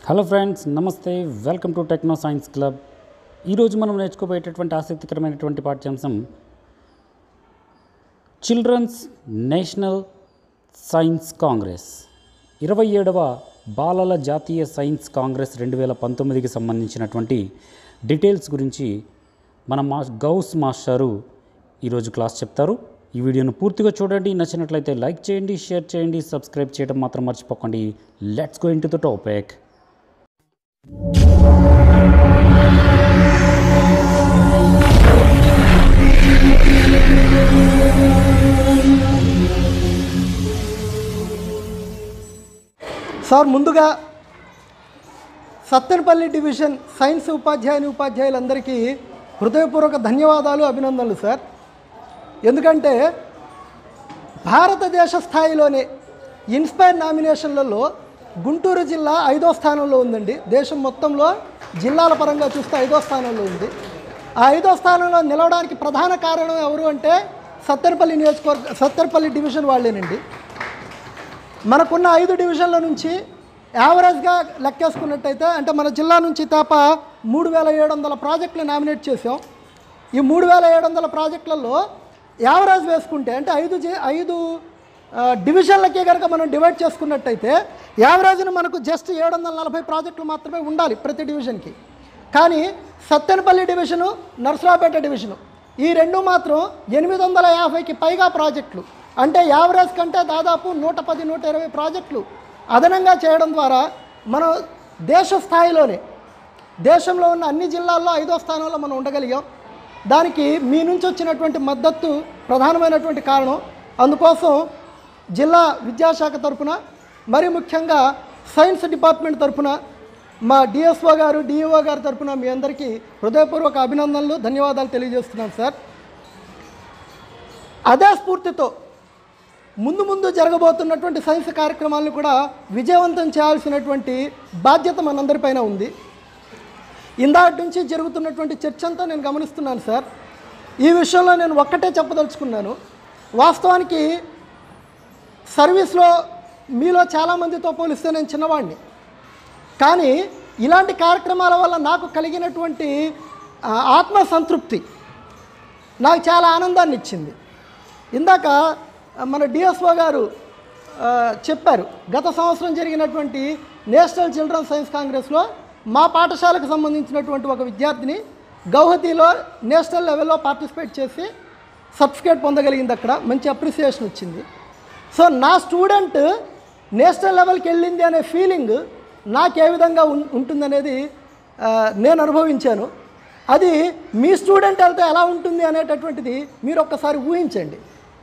Hello friends నమస్తే welcome to Techno Science Club ఈరోజు మనం నేర్చుకోబోయేటటువంటి ఆసక్తికరమైనటువంటి పాఠ్యాంశం చిల్డ్రన్స్ నేషనల్ సైన్స్ కాంగ్రెస్ ఇరవై ఏడవ బాలల జాతీయ సైన్స్ కాంగ్రెస్ రెండు వేల పంతొమ్మిదికి సంబంధించినటువంటి డీటెయిల్స్ గురించి మన మా గౌస్ మాస్టారు ఈరోజు క్లాస్ చెప్తారు ఈ వీడియోను పూర్తిగా చూడండి నచ్చినట్లయితే లైక్ చేయండి షేర్ చేయండి సబ్స్క్రైబ్ చేయడం మాత్రం మర్చిపోకండి let's go into the topic sir ముందుగా సత్తెనపల్లి డివిజన్ సైన్స్ ఉపాధ్యాయుని ఉపాధ్యాయులందరికీ హృదయపూర్వక ధన్యవాదాలు అభినందనలు సార్ ఎందుకంటే భారతదేశ స్థాయిలోనే ఇన్స్పైర్ నామినేషన్లలో గుంటూరు జిల్లా ఐదో స్థానంలో ఉందండి దేశం మొత్తంలో జిల్లాల పరంగా చూస్తే ఐదో స్థానంలో ఉంది ఆ ఐదో స్థానంలో నిలవడానికి ప్రధాన కారణం ఎవరు అంటే సత్తెనపల్లి నియోజకవర్గ సత్తెనపల్లి డివిజన్ వాళ్ళేనండి మనకున్న ఐదు డివిజన్ల నుంచి యావరేజ్గా లెక్కేసుకున్నట్టయితే అంటే మన జిల్లా నుంచి తేప మూడు వేల ఏడు వందల ప్రాజెక్టులు నామినేట్ చేసాం ఈ మూడు వేల ఏడు వందల ప్రాజెక్టులలో యావరేజ్ వేసుకుంటే అంటే ఐదు జి ఐదు ఆ, డివిజన్లకే కనుక మనం డివైడ్ చేసుకున్నట్టయితే యావరేజ్ని మనకు జస్ట్ ఏడు వందల నలభై ప్రాజెక్టులు మాత్రమే ఉండాలి ప్రతి డివిజన్కి కానీ సత్తెనపల్లి డివిజను నర్సరావుపేట డివిజను ఈ రెండు మాత్రం ఎనిమిది వందల యాభైకి పైగా ప్రాజెక్టులు అంటే యావరేజ్ కంటే దాదాపు నూట పది నూట ఇరవై ప్రాజెక్టులు అదనంగా చేయడం ద్వారా మనం దేశ స్థాయిలోనే దేశంలో ఉన్న అన్ని జిల్లాల్లో ఐదో స్థానంలో మనం ఉండగలిగాం దానికి మీ నుంచి వచ్చినటువంటి మద్దతు ప్రధానమైనటువంటి కారణం అందుకోసం జిల్లా విద్యాశాఖ తరపున మరి ముఖ్యంగా సైన్స్ డిపార్ట్మెంట్ తరపున మా డిఎస్ఓ గారు డిఈఓ గారి తరపున మీ అందరికీ హృదయపూర్వక అభినందనలు ధన్యవాదాలు తెలియజేస్తున్నాను సార్ అదే స్ఫూర్తితో ముందు ముందు జరగబోతున్నటువంటి సైన్స్ కార్యక్రమాలను కూడా విజయవంతం చేయాల్సినటువంటి బాధ్యత మనందరిపైన ఉంది ఇందాటి నుంచి జరుగుతున్నటువంటి చర్చ అంతా నేను గమనిస్తున్నాను సార్ ఈ విషయంలో నేను ఒక్కటే చెప్పదలుచుకున్నాను వాస్తవానికి సర్వీస్లో మీలో చాలామందితో పోలిస్తే నేను చిన్నవాడిని కానీ ఇలాంటి కార్యక్రమాల వల్ల నాకు కలిగినటువంటి ఆ, ఆత్మ సంతృప్తి నాకు చాలా ఆనందాన్ని ఇచ్చింది ఇందాక ఆ, మన డిఎస్ఓ గారు ఆ, చెప్పారు గత సంవత్సరం జరిగినటువంటి నేషనల్ చిల్డ్రన్ సైన్స్ కాంగ్రెస్లో మా పాఠశాలకు సంబంధించినటువంటి ఒక విద్యార్థిని గౌహతిలో నేషనల్ లెవెల్లో పార్టిసిపేట్ చేసి సర్టిఫికేట్ పొందగలిగింది అక్కడ మంచి అప్రిసియేషన్ వచ్చింది సో నా స్టూడెంట్ నేషనల్ లెవెల్కి వెళ్ళింది అనే ఫీలింగ్ నాకు ఏ విధంగా ఉం- ఉంటుందనేది ఆ, నేను అనుభవించాను అది మీ స్టూడెంట్ వెళ్తే ఎలా ఉంటుంది అనేటటువంటిది మీరు ఒక్కసారి ఊహించండి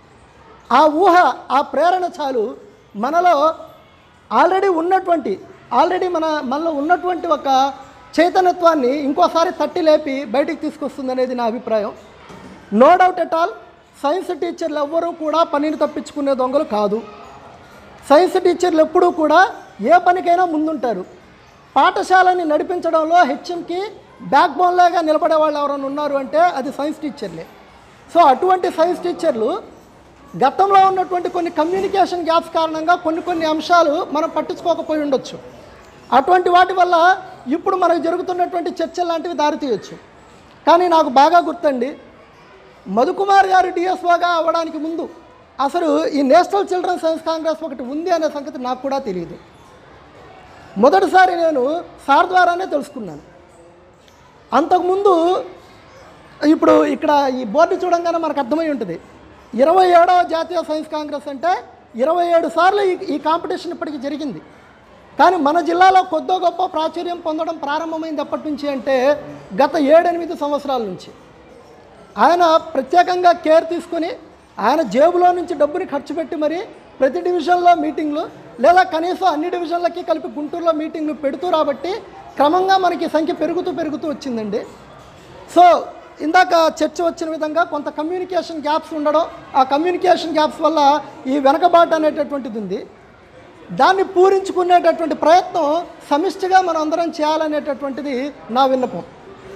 ఆ ఊహ ఆ ప్రేరణ చాలు మనలో ఆల్రెడీ ఉన్నటువంటి ఆల్రెడీ మన మనలో ఉన్నటువంటి ఒక చైతన్యత్వాన్ని ఇంకోసారి తట్టి లేపి బయటికి తీసుకొస్తుంది అనేది నా అభిప్రాయం no doubt at all science టీచర్లు ఎవ్వరూ కూడా పనిని తప్పించుకునే దొంగలు కాదు సైన్స్ టీచర్లు ఎప్పుడూ కూడా ఏ పనికైనా ముందుంటారు పాఠశాలని నడిపించడంలో హెచ్ఎంకి బ్యాక్ బోన్లాగా నిలబడే వాళ్ళు ఎవరైనా ఉన్నారు అంటే అది సైన్స్ టీచర్లే సో అటువంటి సైన్స్ టీచర్లు గతంలో ఉన్నటువంటి కొన్ని కమ్యూనికేషన్ గ్యాప్స్ కారణంగా కొన్ని కొన్ని అంశాలు మనం పట్టించుకోకపోయి ఉండొచ్చు అటువంటి వాటి వల్ల ఇప్పుడు మనకు జరుగుతున్నటువంటి చర్చలు లాంటివి దారితీయొచ్చు కానీ నాకు బాగా గుర్తండి మధుకుమార్ గారు డిఎస్ఓగా అవ్వడానికి ముందు అసలు ఈ నేషనల్ చిల్డ్రన్ సైన్స్ కాంగ్రెస్ ఒకటి ఉంది అనే సంగతి నాకు కూడా తెలియదు మొదటిసారి నేను సార్ ద్వారానే తెలుసుకున్నాను అంతకుముందు ఇప్పుడు ఇక్కడ ఈ బోర్డు చూడంగానే మనకు అర్థమై ఉంటుంది ఇరవై ఏడవ జాతీయ సైన్స్ కాంగ్రెస్ అంటే ఇరవై ఏడు సార్లు ఈ ఈ కాంపిటీషన్ ఇప్పటికి జరిగింది కానీ మన జిల్లాలో కొద్దో గొప్ప ప్రాచుర్యం పొందడం ప్రారంభమైంది ఎప్పటి నుంచి అంటే గత ఏడెనిమిది సంవత్సరాల నుంచి ఆయన ప్రత్యేకంగా కేర్ తీసుకొని ఆయన జేబులో నుంచి డబ్బుని ఖర్చు పెట్టి మరి ప్రతి డివిజన్లో మీటింగ్లు లేదా కనీసం అన్ని డివిజన్లకి కలిపి గుంటూరులో మీటింగ్లు పెడుతూ రాబట్టి క్రమంగా మనకి సంఖ్య పెరుగుతూ పెరుగుతూ వచ్చిందండి సో ఇందాక చర్చ వచ్చిన విధంగా కొంత కమ్యూనికేషన్ గ్యాప్స్ ఉండడం ఆ కమ్యూనికేషన్ గ్యాప్స్ వల్ల ఈ వెనకబాటు అనేటటువంటిది ఉంది దాన్ని పూరించుకునేటటువంటి ప్రయత్నం సమిష్టిగా మనం అందరం చేయాలనేటటువంటిది నా విన్నపం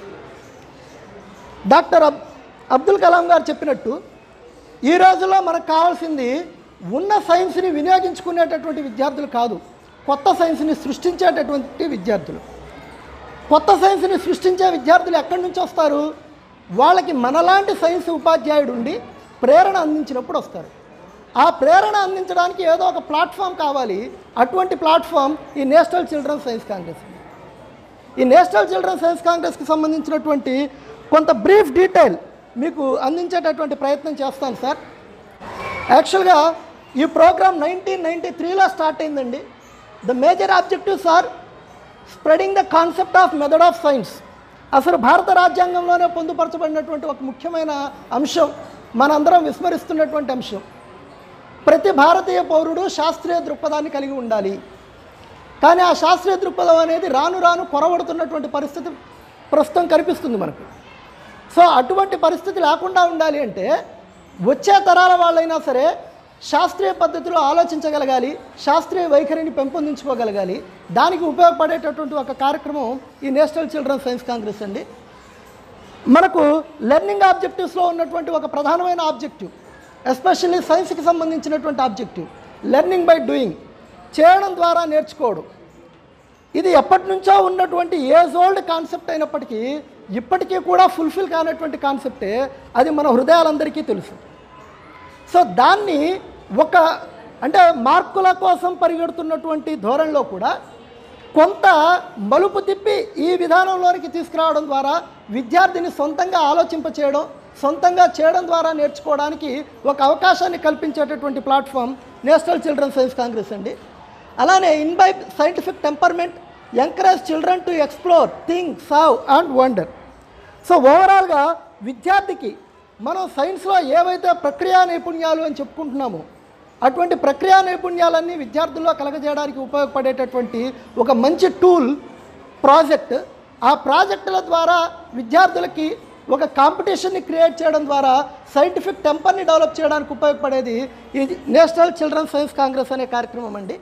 డాక్టర్ అబ్ అబ్దుల్ కలాం గారు చెప్పినట్టు ఈ రోజుల్లో మనకు కావాల్సింది ఉన్న సైన్స్ని వినియోగించుకునేటటువంటి విద్యార్థులు కాదు కొత్త సైన్స్ని సృష్టించేటటువంటి విద్యార్థులు కొత్త సైన్స్ని సృష్టించే విద్యార్థులు ఎక్కడి నుంచి వస్తారు వాళ్ళకి మనలాంటి సైన్స్ ఉపాధ్యాయుడు ఉండి ప్రేరణ అందించినప్పుడు వస్తారు ఆ ప్రేరణ అందించడానికి ఏదో ఒక ప్లాట్ఫామ్ కావాలి అటువంటి ప్లాట్ఫామ్ ఈ నేషనల్ చిల్డ్రన్ సైన్స్ కాంగ్రెస్ ఈ నేషనల్ చిల్డ్రన్ సైన్స్ కాంగ్రెస్కి సంబంధించినటువంటి కొంత బ్రీఫ్ డీటెయిల్ మీకు అందించేటటువంటి ప్రయత్నం చేస్తాను సార్ యాక్చువల్గా ఈ ప్రోగ్రామ్ నైన్టీన్ నైంటీ త్రీలో స్టార్ట్ అయిందండి the major objectives are spreading the concept of method of science అసలు భారత రాజ్యాంగంలోనే పొందుపరచబడినటువంటి ఒక ముఖ్యమైన అంశం మనందరం విస్మరిస్తున్నటువంటి అంశం ప్రతి భారతీయ పౌరుడు శాస్త్రీయ దృక్పథాన్ని కలిగి ఉండాలి కానీ ఆ శాస్త్రీయ దృక్పథం అనేది రాను రాను కొరవడుతున్నటువంటి పరిస్థితి ప్రస్తుతం కనిపిస్తుంది మనకు సో అటువంటి పరిస్థితి లేకుండా ఉండాలి అంటే వచ్చే తరాల వాళ్ళైనా సరే శాస్త్రీయ పద్ధతిలో ఆలోచించగలగాలి శాస్త్రీయ వైఖరిని పెంపొందించుకోగలగాలి దానికి ఉపయోగపడేటటువంటి ఒక కార్యక్రమం ఈ నేషనల్ చిల్డ్రన్ సైన్స్ కాంగ్రెస్ అండి మనకు లెర్నింగ్ ఆబ్జెక్టివ్స్లో ఉన్నటువంటి ఒక ప్రధానమైన ఆబ్జెక్టివ్ ఎస్పెషల్లీ సైన్స్కి సంబంధించినటువంటి ఆబ్జెక్టివ్ లెర్నింగ్ బై డూయింగ్ చేయడం ద్వారా నేర్చుకోవడం ఇది ఎప్పటి నుంచో ఉన్నటువంటి ఏజ్ ఓల్డ్ కాన్సెప్ట్ అయినప్పటికీ ఇప్పటికీ కూడా ఫుల్ఫిల్ కానటువంటి కాన్సెప్టే అది మన హృదయాలందరికీ తెలుసు సో దాన్ని ఒక అంటే మార్కుల కోసం పరిగెడుతున్నటువంటి ధోరణిలో కూడా కొంత మలుపు తిప్పి ఈ విధానంలోనికి తీసుకురావడం ద్వారా విద్యార్థిని సొంతంగా ఆలోచింపచేయడం సొంతంగా చేయడం ద్వారా నేర్చుకోవడానికి ఒక అవకాశాన్ని కల్పించేటటువంటి platform national children science congress అండి అలానే imbibe scientific temperament encourage children to explore think serve and wonder so ఓవరాల్గా విద్యార్థికి మనం సైన్స్లో ఏవైతే ప్రక్రియా నైపుణ్యాలు అని చెప్పుకుంటున్నామో అటువంటి ప్రక్రియా నైపుణ్యాలన్నీ విద్యార్థుల్లో కలగజేయడానికి ఉపయోగపడేటటువంటి ఒక మంచి టూల్ ప్రాజెక్ట్ ఆ ప్రాజెక్టుల ద్వారా విద్యార్థులకి ఒక కాంపిటీషన్ని క్రియేట్ చేయడం ద్వారా సైంటిఫిక్ టెంపర్ని డెవలప్ చేయడానికి ఉపయోగపడేది ఈ నేషనల్ చిల్డ్రన్ సైన్స్ కాంగ్రెస్ అనే కార్యక్రమం అండి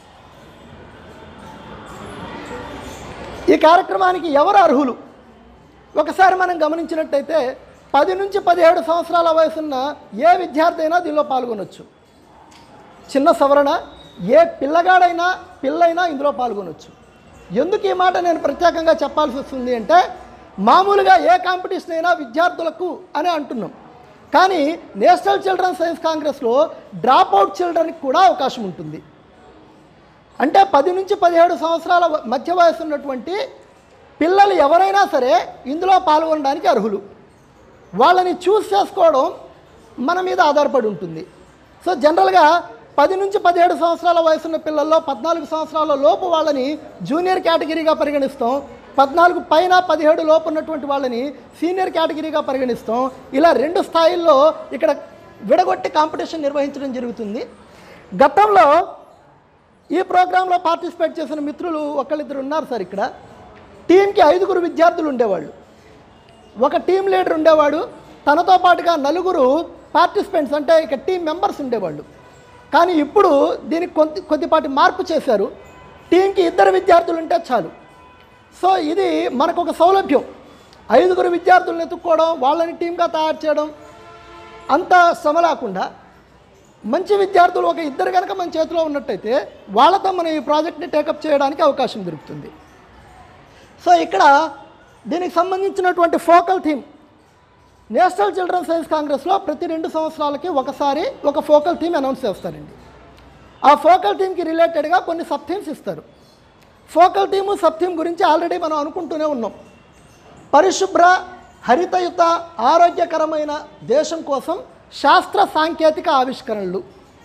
ఈ కార్యక్రమానికి ఎవరు అర్హులు ఒకసారి మనం గమనించినట్టయితే పది నుంచి పదిహేడు సంవత్సరాల వయసున్న ఏ విద్యార్థి అయినా దీనిలో పాల్గొనొచ్చు చిన్న సవరణ ఏ పిల్లగాడైనా పిల్లైనా ఇందులో పాల్గొనొచ్చు ఎందుకు ఈ మాట నేను ప్రత్యేకంగా చెప్పాల్సి వస్తుంది అంటే మామూలుగా ఏ కాంపిటీషన్ అయినా విద్యార్థులకు అని అంటున్నాం కానీ నేషనల్ చిల్డ్రన్ సైన్స్ కాంగ్రెస్లో డ్రాప్ అవుట్ చిల్డ్రన్కి కూడా అవకాశం ఉంటుంది అంటే పది నుంచి పదిహేడు సంవత్సరాల వ- మధ్య వయసు ఉన్నటువంటి పిల్లలు ఎవరైనా సరే ఇందులో పాల్గొనడానికి అర్హులు వాళ్ళని చూస్ చేసుకోవడం మన మీద ఆధారపడి ఉంటుంది సో జనరల్గా పది నుంచి పదిహేడు సంవత్సరాల వయసున్న పిల్లల్లో పద్నాలుగు సంవత్సరాల లోపు వాళ్ళని జూనియర్ కేటగిరీగా పరిగణిస్తాం పద్నాలుగు పైన పదిహేడు లోపు ఉన్నటువంటి వాళ్ళని సీనియర్ కేటగిరీగా పరిగణిస్తాం ఇలా రెండు స్థాయిల్లో ఇక్కడ విడగొట్టి కాంపిటీషన్ నిర్వహించడం జరుగుతుంది గతంలో ఈ ప్రోగ్రాంలో పార్టిసిపేట్ చేసిన మిత్రులు ఒకళ్ళిద్దరు ఉన్నారు సార్ ఇక్కడ టీంకి ఐదుగురు విద్యార్థులు ఉండేవాళ్ళు ఒక టీం లీడర్ ఉండేవాడు తనతో పాటుగా నలుగురు పార్టిసిపెంట్స్ అంటే ఇక టీం మెంబర్స్ ఉండేవాళ్ళు కానీ ఇప్పుడు దీనికి కొద్ది కొద్దిపాటి మార్పు చేశారు టీంకి ఇద్దరు విద్యార్థులు ఉంటే చాలు సో ఇది మనకు ఒక సౌలభ్యం ఐదుగురు విద్యార్థులను ఎత్తుక్కోవడం వాళ్ళని టీంగా తయారు చేయడం అంత శ్రమ లేకుండా మంచి విద్యార్థులు ఒక ఇద్దరు కనుక మన చేతిలో ఉన్నట్టయితే వాళ్ళతో మనం ఈ ప్రాజెక్ట్ని టేకప్ చేయడానికి అవకాశం దొరుకుతుంది సో ఇక్కడ దీనికి సంబంధించినటువంటి focal theme national children science కాంగ్రెస్లో ప్రతి రెండు సంవత్సరాలకి ఒకసారి ఒక ఫోకల్ థీమ్ అనౌన్స్ చేస్తారండి ఆ ఫోకల్ థీమ్కి రిలేటెడ్గా కొన్ని సబ్ థీమ్స్ ఇస్తారు ఫోకల్ థీము సబ్ థీమ్ గురించి ఆల్రెడీ మనం అనుకుంటూనే ఉన్నాం పరిశుభ్ర హరితయుత ఆరోగ్యకరమైన దేశం కోసం శాస్త్ర సాంకేతిక ఆవిష్కరణలు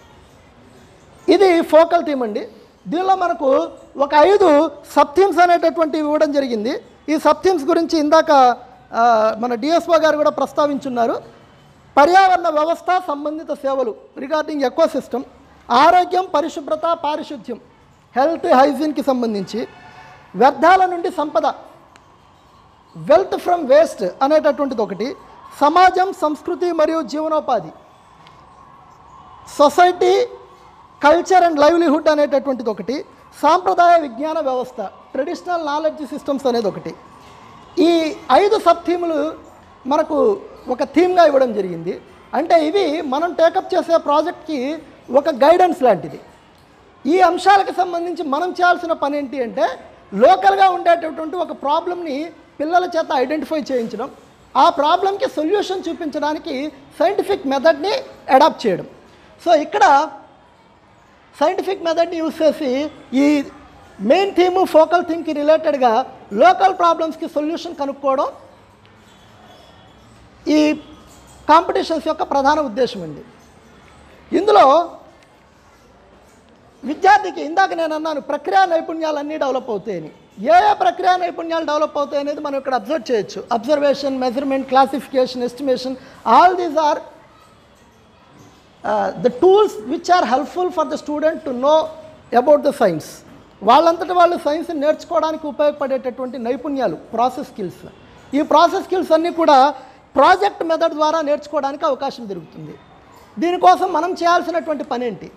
ఇది ఫోకల్ థీమ్ అండి దీనిలో మనకు ఒక ఐదు సబ్ థీమ్స్ అనేటటువంటివి ఇవ్వడం జరిగింది ఈ సబ్ థీమ్స్ గురించి ఇందాక ఆ, మన డిఎస్ఓ గారు కూడా ప్రస్తావించున్నారు పర్యావరణ వ్యవస్థ సంబంధిత సేవలు రిగార్డింగ్ ఎకో సిస్టమ్ ఆరోగ్యం పరిశుభ్రత పారిశుద్ధ్యం హెల్త్ హైజీన్కి సంబంధించి వ్యర్థాల నుండి సంపద వెల్త్ ఫ్రమ్ వేస్ట్ అనేటటువంటిది ఒకటి సమాజం సంస్కృతి మరియు జీవనోపాధి సొసైటీ కల్చర్ అండ్ లైవ్లీహుడ్ అనేటటువంటిది ఒకటి సాంప్రదాయ విజ్ఞాన వ్యవస్థ ట్రెడిషనల్ నాలెడ్జ్ సిస్టమ్స్ అనేది ఒకటి ఈ ఐదు సబ్ థీములు మనకు ఒక థీమ్గా ఇవ్వడం జరిగింది అంటే ఇవి మనం టేకప్ చేసే ప్రాజెక్ట్కి ఒక గైడెన్స్ లాంటిది ఈ అంశాలకు సంబంధించి మనం చేయాల్సిన పని ఏంటి అంటే లోకల్గా ఉండేటటువంటి ఒక ప్రాబ్లమ్ని పిల్లల చేత ఐడెంటిఫై చేయించడం ఆ ప్రాబ్లంకి సొల్యూషన్ చూపించడానికి సైంటిఫిక్ మెథడ్ని అడాప్ట్ చేయడం సో ఇక్కడ సైంటిఫిక్ మెథడ్ని యూస్ చేసి ఈ మెయిన్ థీమ్ ఫోకల్ థీమ్కి రిలేటెడ్గా లోకల్ ప్రాబ్లమ్స్కి సొల్యూషన్ కనుక్కోవడం ఈ కాంపిటీషన్స్ యొక్క ప్రధాన ఉద్దేశం అండి ఇందులో విద్యార్థికి ఇందాక నేను అన్నాను ప్రక్రియా నైపుణ్యాలు అన్నీ డెవలప్ అవుతాయని ఏ ఏ ప్రక్రియా నైపుణ్యాలు డెవలప్ అవుతాయి అనేది మనం ఇక్కడ అబ్జర్వ్ చేయొచ్చు observation measurement classification estimation all these are the tools which are helpful for the student to know about the science వాళ్ళంతటి వాళ్ళు సైన్స్ నేర్చుకోవడానికి ఉపయోగపడేటటువంటి నైపుణ్యాలు ప్రాసెస్ స్కిల్స్ ఈ ప్రాసెస్ స్కిల్స్ అన్నీ కూడా ప్రాజెక్ట్ మెథడ్ ద్వారా నేర్చుకోవడానికి అవకాశం దొరుకుతుంది దీనికోసం మనం చేయాల్సినటువంటి పని ఏంటి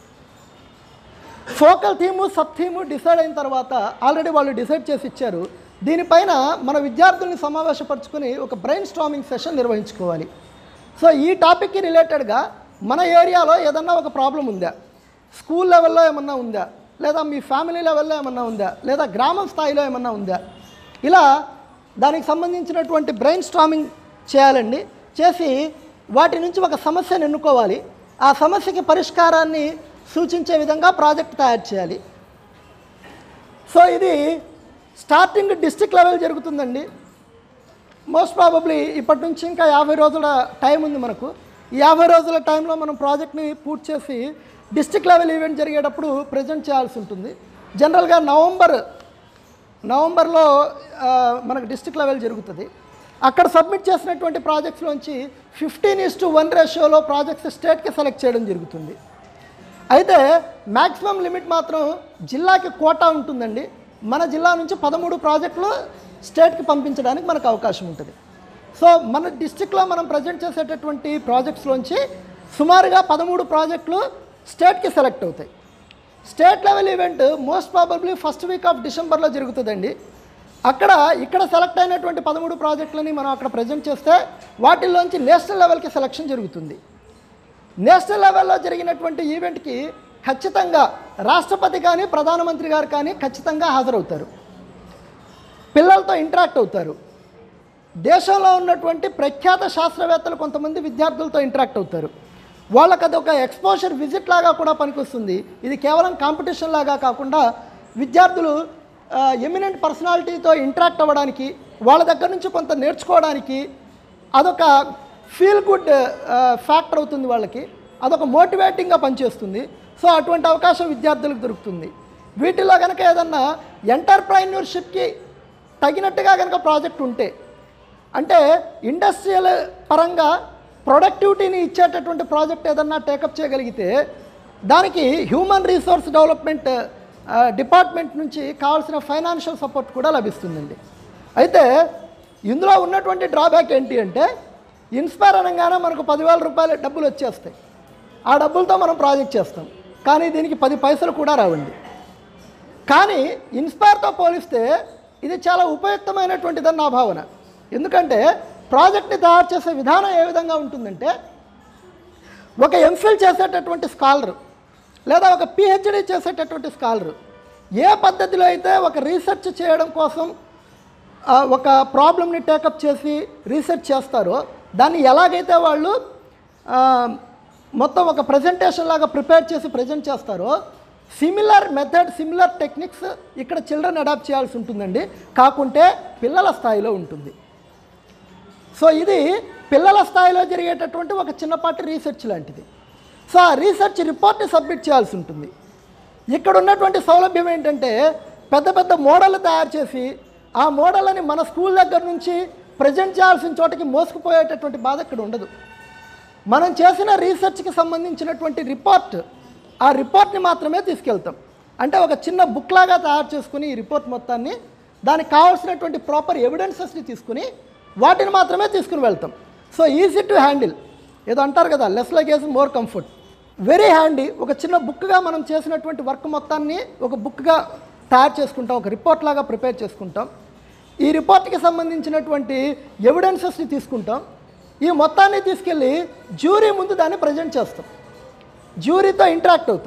focal theme sub theme decide అయిన తర్వాత ఆల్రెడీ వాళ్ళు డిసైడ్ చేసి ఇచ్చారు దీనిపైన మన విద్యార్థుల్ని సమావేశపరచుకొని ఒక బ్రెయిన్ స్టామింగ్ సెషన్ నిర్వహించుకోవాలి సో ఈ టాపిక్కి రిలేటెడ్గా మన ఏరియాలో ఏదన్నా ఒక ప్రాబ్లం ఉందా స్కూల్ లెవెల్లో ఏమన్నా ఉందా లేదా మీ ఫ్యామిలీ లెవెల్లో ఏమన్నా ఉందా లేదా గ్రామం స్థాయిలో ఏమన్నా ఉందా ఇలా దానికి సంబంధించినటువంటి బ్రెయిన్ స్టామింగ్ చేయాలండి చేసి వాటి నుంచి ఒక సమస్యను ఎన్నుకోవాలి ఆ సమస్యకి పరిష్కారాన్ని సూచించే విధంగా ప్రాజెక్ట్ తయారు చేయాలి సో ఇది స్టార్టింగ్ డిస్ట్రిక్ట్ లెవెల్ జరుగుతుందండి మోస్ట్ ప్రాబబ్లీ ఇప్పటి నుంచి ఇంకా యాభై రోజుల టైం ఉంది మనకు ఈ యాభై రోజుల టైంలో మనం ప్రాజెక్ట్ని పూర్తి చేసి డిస్ట్రిక్ట్ లెవెల్ ఈవెంట్ జరిగేటప్పుడు ప్రజెంట్ చేయాల్సి ఉంటుంది జనరల్గా నవంబర్ నవంబర్లో ఆ, మనకు డిస్ట్రిక్ట్ లెవెల్ జరుగుతుంది అక్కడ సబ్మిట్ చేసినటువంటి ప్రాజెక్ట్స్లోంచి ఫిఫ్టీన్ ఇస్ టు వన్ రేషియోలో ప్రాజెక్ట్స్ స్టేట్కి సెలెక్ట్ చేయడం జరుగుతుంది అయితే మ్యాక్సిమం లిమిట్ మాత్రం జిల్లాకి కోటా ఉంటుందండి మన జిల్లా నుంచి పదమూడు ప్రాజెక్టులు స్టేట్కి పంపించడానికి మనకు అవకాశం ఉంటుంది సో మన డిస్టిక్లో మనం ప్రజెంట్ చేసేటటువంటి ప్రాజెక్ట్స్లోంచి సుమారుగా పదమూడు ప్రాజెక్టులు స్టేట్కి సెలెక్ట్ అవుతాయి state level event most probably first week of డిసెంబర్లో జరుగుతుందండి అక్కడ ఇక్కడ సెలెక్ట్ అయినటువంటి పదమూడు ప్రాజెక్టులని మనం అక్కడ ప్రజెంట్ చేస్తే వాటిల్లోంచి నేషనల్ లెవెల్కి సెలక్షన్ జరుగుతుంది నేషనల్ లెవెల్లో జరిగినటువంటి ఈవెంట్కి ఖచ్చితంగా రాష్ట్రపతి కానీ ప్రధానమంత్రి గారు కానీ ఖచ్చితంగా హాజరవుతారు పిల్లలతో ఇంటరాక్ట్ అవుతారు దేశంలో ఉన్నటువంటి ప్రఖ్యాత శాస్త్రవేత్తలు కొంతమంది విద్యార్థులతో ఇంటరాక్ట్ అవుతారు వాళ్ళకి అది ఒక ఎక్స్పోజర్ విజిట్ లాగా కూడా పనికొస్తుంది ఇది కేవలం కాంపిటీషన్ లాగా కాకుండా విద్యార్థులు ఎమినెంట్ పర్సనాలిటీతో ఇంటరాక్ట్ అవ్వడానికి వాళ్ళ దగ్గర నుంచి కొంత నేర్చుకోవడానికి అదొక ఫీల్ గుడ్ ఫ్యాక్టర్ అవుతుంది వాళ్ళకి అదొక మోటివేటింగ్గా పనిచేస్తుంది సో అటువంటి అవకాశం విద్యార్థులకు దొరుకుతుంది వీటిలో కనుక ఏదన్నా ఎంటర్ప్రైన్యూర్షిప్కి తగినట్టుగా కనుక ప్రాజెక్ట్ ఉంటే అంటే ఇండస్ట్రియల్ పరంగా ప్రొడక్టివిటీని ఇచ్చేటటువంటి ప్రాజెక్ట్ ఏదన్నా టేకప్ చేయగలిగితే దానికి హ్యూమన్ రీసోర్స్ డెవలప్మెంట్ ఆ, డిపార్ట్మెంట్ నుంచి కావాల్సిన ఫైనాన్షియల్ సపోర్ట్ కూడా లభిస్తుందండి అయితే ఇందులో ఉన్నటువంటి డ్రాబ్యాక్ ఏంటి అంటే ఇన్స్పైర్ అనగానే మనకు పదివేల రూపాయల డబ్బులు వచ్చేస్తాయి ఆ డబ్బులతో మనం ప్రాజెక్ట్ చేస్తాం కానీ దీనికి పది పైసలు కూడా రావండి కానీ ఇన్స్పైర్తో పోలిస్తే ఇది చాలా ఉపయుక్తమైనటువంటిదని నా భావన ఎందుకంటే ప్రాజెక్ట్ని తయారు చేసే విధానం ఏ విధంగా ఉంటుందంటే ఒక ఎంఫిల్ చేసేటటువంటి స్కాలర్ లేదా ఒక పిహెచ్డి చేసేటటువంటి స్కాలర్ ఏ పద్ధతిలో అయితే ఒక రీసెర్చ్ చేయడం కోసం ఆ, ఒక ప్రాబ్లమ్ని టేకప్ చేసి రీసెర్చ్ చేస్తారో దాన్ని ఎలాగైతే వాళ్ళు ఆ, మొత్తం ఒక ప్రజెంటేషన్ లాగా ప్రిపేర్ చేసి ప్రజెంట్ చేస్తారో సిమిలర్ మెథడ్ సిమిలర్ టెక్నిక్స్ ఇక్కడ చిల్డ్రన్ అడాప్ట్ చేయాల్సి ఉంటుందండి కాకుంటే పిల్లల స్థాయిలో ఉంటుంది సో ఇది పిల్లల స్థాయిలో జరిగేటటువంటి ఒక చిన్నపాటి రీసెర్చ్ లాంటిది సో ఆ రీసెర్చ్ రిపోర్ట్ని సబ్మిట్ చేయాల్సి ఉంటుంది ఇక్కడ ఉన్నటువంటి సౌలభ్యం ఏంటంటే పెద్ద పెద్ద మోడల్ తయారు చేసి ఆ మోడల్ని మన స్కూల్ దగ్గర నుంచి ప్రజెంట్ చేయాల్సిన చోటకి మోసుకుపోయేటటువంటి బాధ ఇక్కడ ఉండదు మనం చేసిన రీసెర్చ్కి సంబంధించినటువంటి రిపోర్ట్ ఆ రిపోర్ట్ని మాత్రమే తీసుకెళ్తాం అంటే ఒక చిన్న బుక్ లాగా తయారు చేసుకుని ఈ రిపోర్ట్ మొత్తాన్ని దానికి కావాల్సినటువంటి ప్రాపర్ ఎవిడెన్సెస్ని తీసుకుని వాటిని మాత్రమే తీసుకుని వెళ్తాం సో ఈజీ టు హ్యాండిల్ ఏదో అంటారు కదా less luggage more comfort very handy ఒక చిన్న బుక్గా మనం చేసినటువంటి వర్క్ మొత్తాన్ని ఒక బుక్గా తయారు చేసుకుంటాం ఒక రిపోర్ట్ లాగా ప్రిపేర్ చేసుకుంటాం ఈ రిపోర్ట్కి సంబంధించినటువంటి ఎవిడెన్సెస్ని తీసుకుంటాం ఈ మొత్తాన్ని తీసుకెళ్ళి జ్యూరీ ముందు దాన్ని ప్రజెంట్ చేస్తాం జ్యూరీతో ఇంటరాక్ట్ అవుతాం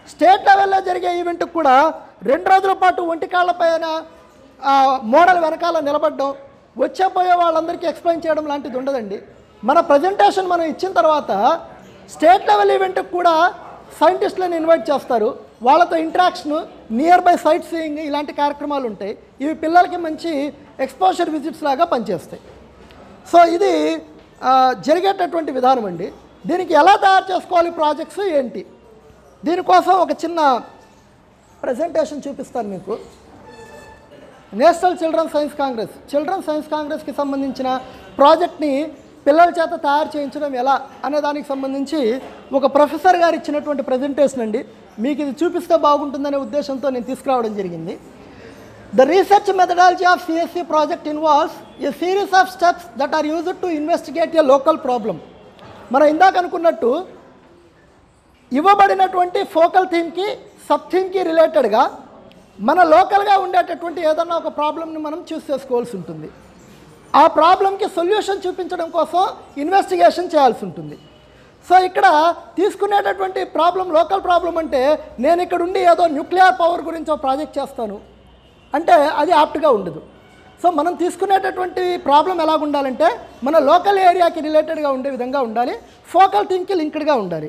స్టేట్ లెవెల్లో జరిగే ఈవెంట్కి కూడా రెండు రోజుల పాటు ఒంటి కాళ్ళ పైన ఆ, మోడల్ వెనకాల నిలబడడం వచ్చే పోయే వాళ్ళందరికీ ఎక్స్ప్లెయిన్ చేయడం లాంటిది ఉండదండి మన ప్రజెంటేషన్ మనం ఇచ్చిన తర్వాత స్టేట్ లెవెల్ ఈవెంట్కి కూడా సైంటిస్టులను ఇన్వైట్ చేస్తారు వాళ్ళతో interaction nearby sightseeing ఇలాంటి కార్యక్రమాలు ఉంటాయి ఇవి పిల్లలకి మంచి ఎక్స్పోజర్ విజిట్స్ లాగా పనిచేస్తాయి సో ఇది ఆ, జరిగేటటువంటి విధానం అండి దీనికి ఎలా తయారు చేసుకోవాలి ప్రాజెక్ట్స్ ఏంటి దీనికోసం ఒక చిన్న ప్రజెంటేషన్ చూపిస్తాను మీకు national children science congress children science కాంగ్రెస్కి సంబంధించిన ప్రాజెక్ట్ని పిల్లల చేత తయారు చేయించడం ఎలా అనే దానికి సంబంధించి ఒక ప్రొఫెసర్ గారు ఇచ్చినటువంటి ప్రజెంటేషన్ అండి మీకు ఇది చూపిస్తే బాగుంటుందనే ఉద్దేశంతో నేను తీసుకురావడం జరిగింది The research methodology of CSC project involves a series of steps that are used to investigate a local problem. మనం ఇందాక అనుకున్నట్టు ఇవ్వబడినటువంటి ఫోకల్ థీమ్కి సబ్ థీమ్కి రిలేటెడ్గా మన లోకల్గా ఉండేటటువంటి ఏదన్నా ఒక ప్రాబ్లమ్ని మనం చూస్ చేసుకోవాల్సి ఉంటుంది ఆ ప్రాబ్లంకి సొల్యూషన్ చూపించడం కోసం ఇన్వెస్టిగేషన్ చేయాల్సి ఉంటుంది సో ఇక్కడ తీసుకునేటటువంటి ప్రాబ్లం లోకల్ ప్రాబ్లం అంటే నేను ఇక్కడ ఉండి ఏదో న్యూక్లియర్ పవర్ గురించి ఒక ప్రాజెక్ట్ చేస్తాను అంటే అది ఆప్ట్గా ఉండదు సో మనం తీసుకునేటటువంటి ప్రాబ్లం ఎలా ఉండాలంటే మన లోకల్ ఏరియాకి రిలేటెడ్గా ఉండే విధంగా ఉండాలి ఫోకల్ థింగ్కి లింక్డ్గా ఉండాలి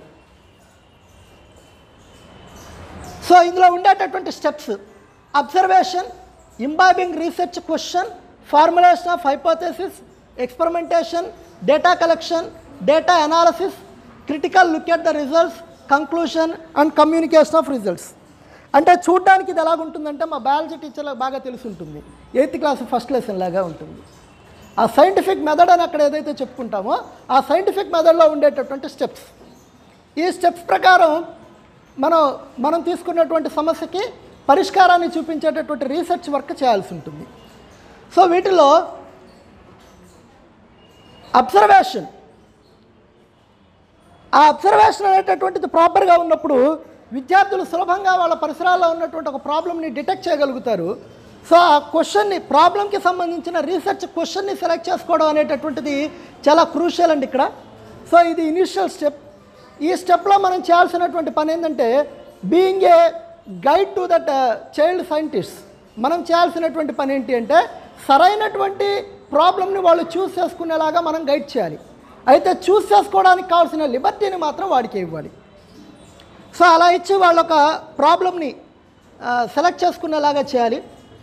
సో ఇందులో ఉండేటటువంటి steps observation imbibing research question formulation of hypothesis experimentation data collection data analysis critical look at the results conclusion and communication of results అంటే చూడ్డానికి ఇది ఎలాగుంటుందంటే మా బయాలజీ టీచర్లకు బాగా తెలిసి ఉంటుంది ఎయిత్ క్లాస్ ఫస్ట్ లెసన్ లాగా ఉంటుంది ఆ సైంటిఫిక్ మెథడ్ అని అక్కడ ఏదైతే చెప్పుకుంటామో ఆ సైంటిఫిక్ మెథడ్లో ఉండేటటువంటి స్టెప్స్ ఈ స్టెప్స్ ప్రకారం మనం మనం తీసుకున్నటువంటి సమస్యకి పరిష్కారాన్ని చూపించేటటువంటి రీసెర్చ్ వర్క్ చేయాల్సి ఉంటుంది సో వీటిలో అబ్జర్వేషన్ ఆ అబ్జర్వేషన్ అనేటటువంటిది ప్రాపర్గా ఉన్నప్పుడు విద్యార్థులు సులభంగా వాళ్ళ పరిసరాల్లో ఉన్నటువంటి ఒక ప్రాబ్లమ్ని డిటెక్ట్ చేయగలుగుతారు సో ఆ క్వశ్చన్ని ప్రాబ్లంకి సంబంధించిన రీసెర్చ్ క్వశ్చన్ని సెలెక్ట్ చేసుకోవడం అనేటటువంటిది చాలా క్రూషియల్ అండి ఇక్కడ సో ఇది ఇనిషియల్ స్టెప్ ఈ స్టెప్లో మనం చేయాల్సినటువంటి పని ఏంటంటే being a guide to that child scientist మనం చేయాల్సినటువంటి పని ఏంటి అంటే సరైనటువంటి ప్రాబ్లమ్ని వాళ్ళు చూస్ చేసుకునేలాగా మనం గైడ్ చేయాలి అయితే చూస్ చేసుకోవడానికి కావాల్సిన లిబర్టీని మాత్రం వాడికి ఇవ్వాలి సో అలా ఇచ్చి వాళ్ళ ఒక ప్రాబ్లమ్ని సెలెక్ట్ చేసుకునేలాగా చేయాలి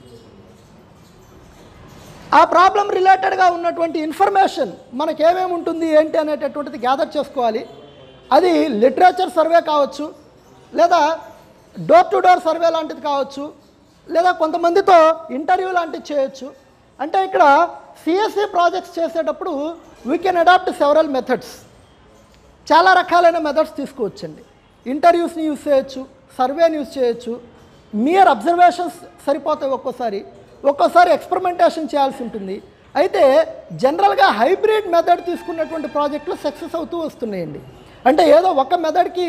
ఆ ప్రాబ్లం రిలేటెడ్గా ఉన్నటువంటి ఇన్ఫర్మేషన్ మనకి ఏమేమి ఉంటుంది ఏంటి అనేటటువంటిది గ్యాదర్ చేసుకోవాలి అది లిటరేచర్ సర్వే కావచ్చు లేదా డోర్ టు డోర్ సర్వే లాంటిది కావచ్చు లేదా కొంతమందితో ఇంటర్వ్యూ లాంటిది చేయొచ్చు అంటే ఇక్కడ సిఎస్సి ప్రాజెక్ట్స్ చేసేటప్పుడు we can adapt several methods చాలా రకాలైన మెథడ్స్ తీసుకోవచ్చండి ఇంటర్వ్యూస్ని యూస్ చేయొచ్చు సర్వేని యూస్ చేయొచ్చు మియర్ అబ్జర్వేషన్స్ సరిపోతాయి ఒక్కోసారి ఒక్కోసారి ఎక్స్పెరిమెంటేషన్ చేయాల్సి ఉంటుంది అయితే జనరల్గా హైబ్రిడ్ మెథడ్ తీసుకున్నటువంటి ప్రాజెక్టులు సక్సెస్ అవుతూ వస్తున్నాయండి అంటే ఏదో ఒక మెథడ్కి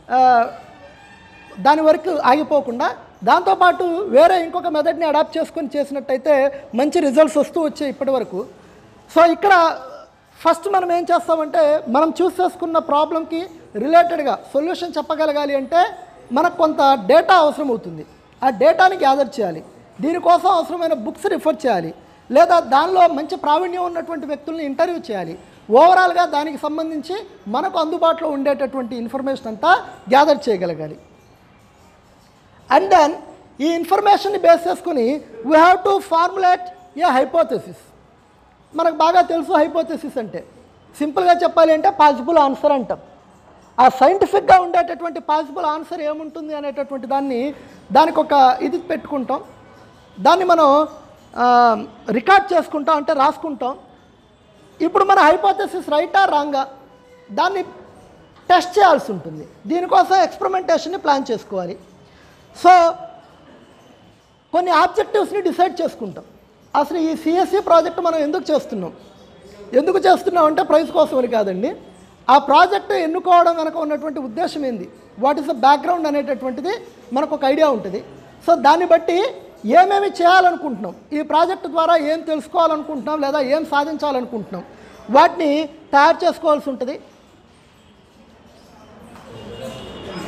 దాని వరకు ఆగిపోకుండా దాంతోపాటు వేరే ఇంకొక మెథడ్ని అడాప్ట్ చేసుకొని చేసినట్టయితే మంచి రిజల్ట్స్ వస్తూ వచ్చాయి ఇప్పటి వరకు సో ఇక్కడ ఫస్ట్ మనం ఏం చేస్తామంటే మనం చూస్ చేసుకున్న ప్రాబ్లంకి రిలేటెడ్గా సొల్యూషన్ చెప్పగలగాలి అంటే మనకు కొంత డేటా అవసరం అవుతుంది ఆ డేటాని గ్యాదర్ చేయాలి దీనికోసం అవసరమైన బుక్స్ రిఫర్ చేయాలి లేదా దానిలో మంచి ప్రావీణ్యం ఉన్నటువంటి వ్యక్తుల్ని ఇంటర్వ్యూ చేయాలి ఓవరాల్గా దానికి సంబంధించి మనకు అందుబాటులో ఉండేటటువంటి ఇన్ఫర్మేషన్ అంతా గ్యాదర్ చేయగలగాలి అండ్ దెన్ ఈ ఇన్ఫర్మేషన్ని బేస్ చేసుకుని we have to formulate a hypothesis మనకు బాగా తెలుసు హైపోథెసిస్ అంటే సింపుల్గా చెప్పాలి అంటే పాసిబుల్ ఆన్సర్ అంటాం ఆ సైంటిఫిక్గా ఉండేటటువంటి పాసిబుల్ ఆన్సర్ ఏముంటుంది అనేటటువంటి దాన్ని దానికి ఒక ఇది పెట్టుకుంటాం దాన్ని మనం రికార్డ్ చేసుకుంటాం అంటే రాసుకుంటాం ఇప్పుడు మన హైపోథెసిస్ రైటా రాంగా దాన్ని టెస్ట్ చేయాల్సి ఉంటుంది దీనికోసం ఎక్స్పెరిమెంటేషన్ని ప్లాన్ చేసుకోవాలి సో కొన్ని ఆబ్జెక్టివ్స్ని డిసైడ్ చేసుకుంటాం అసలు ఈ సిఎస్సి ప్రాజెక్ట్ మనం ఎందుకు చేస్తున్నాం ఎందుకు చేస్తున్నాం అంటే ప్రైజ్ కోసం అని కాదండి ఆ ప్రాజెక్టు ఎన్నుకోవడం వెనక ఉన్నటువంటి ఉద్దేశం ఏంది వాట్ ఈస్ ద బ్యాక్గ్రౌండ్ అనేటటువంటిది మనకు ఒక ఐడియా ఉంటుంది సో దాన్ని బట్టి ఏమేమి చేయాలనుకుంటున్నాం ఈ ప్రాజెక్టు ద్వారా ఏం తెలుసుకోవాలనుకుంటున్నాం లేదా ఏం సాధించాలనుకుంటున్నాం వాటిని తయారు చేసుకోవాల్సి ఉంటుంది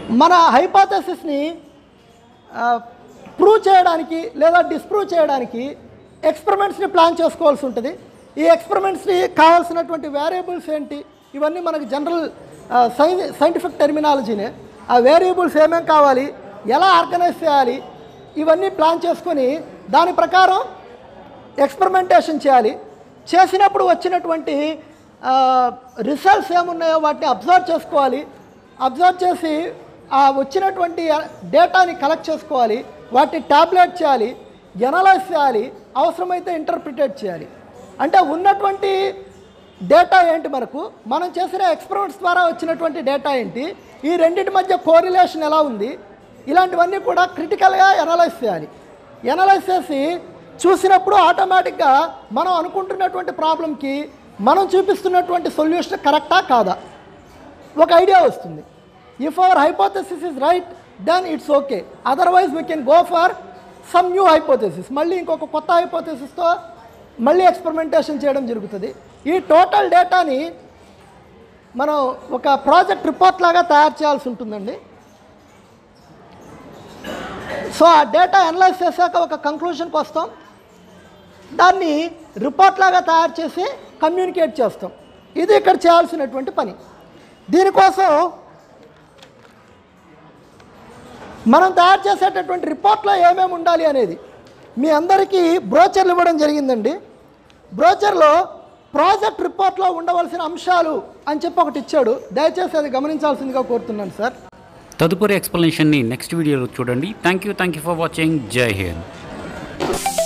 మన హైపాథసిస్ని ప్రూవ్ చేయడానికి లేదా డిస్ప్రూవ్ చేయడానికి ఎక్స్పెరిమెంట్స్ని ప్లాన్ చేసుకోవాల్సి ఉంటుంది ఈ ఎక్స్పెరిమెంట్స్ని కావాల్సినటువంటి వేరియబుల్స్ ఏంటి ఇవన్నీ మనకు జనరల్ సై సైంటిఫిక్ టెర్మినాలజీనే ఆ వేరియబుల్స్ ఏమేం కావాలి ఎలా ఆర్గనైజ్ చేయాలి ఇవన్నీ ప్లాన్ చేసుకొని దాని ప్రకారం ఎక్స్పెరిమెంటేషన్ చేయాలి చేసినప్పుడు వచ్చినటువంటి రిజల్ట్స్ ఏమున్నాయో వాటిని అబ్జర్వ్ చేసుకోవాలి అబ్జర్వ్ చేసి ఆ వచ్చినటువంటి డేటాని కలెక్ట్ చేసుకోవాలి వాటిని ట్యాబ్లెట్ చేయాలి ఎనలైజ్ చేయాలి అవసరమైతే ఇంటర్ప్రిటేట్ చేయాలి అంటే ఉన్నటువంటి డేటా ఏంటి మనకు మనం చేసిన ఎక్స్పెరిమెంట్స్ ద్వారా వచ్చినటువంటి డేటా ఏంటి ఈ రెండింటి మధ్య కోరిలేషన్ ఎలా ఉంది ఇలాంటివన్నీ కూడా క్రిటికల్గా ఎనలైజ్ చేయాలి ఎనలైజ్ చేసి చూసినప్పుడు ఆటోమేటిక్గా మనం అనుకుంటున్నటువంటి ప్రాబ్లంకి మనం చూపిస్తున్నటువంటి సొల్యూషన్ కరెక్టా కాదా ఒక ఐడియా వస్తుంది if our hypothesis is right then it's okay otherwise we can go for some new hypothesis మళ్ళీ ఇంకొక కొత్త హైపోథెసిస్తో మళ్ళీ ఎక్స్పెరిమెంటేషన్ చేయడం జరుగుతుంది ఈ టోటల్ డేటాని మనం ఒక ప్రాజెక్ట్ రిపోర్ట్ లాగా తయారు చేయాల్సి ఉంటుందండి సో ఆ డేటా అనలైజ్ చేశాక ఒక కంక్లూషన్కి వస్తాం దాన్ని రిపోర్ట్ లాగా తయారు చేసి కమ్యూనికేట్ చేస్తాం ఇది ఇక్కడ చేయాల్సినటువంటి పని దీనికోసం మనం తయారు చేసేటటువంటి రిపోర్ట్లో ఏమేమి ఉండాలి అనేది మీ అందరికీ బ్రోచర్లు ఇవ్వడం జరిగిందండి బ్రోచర్లో ప్రాజెక్ట్ రిపోర్ట్లో ఉండవలసిన అంశాలు అని చెప్పి ఒకటి ఇచ్చాడు దయచేసి అది గమనించాల్సిందిగా కోరుతున్నాను సార్ తదుపరి ఎక్స్ప్లెనేషన్ని నెక్స్ట్ వీడియోలో చూడండి thank you thank you for watching జై హింద్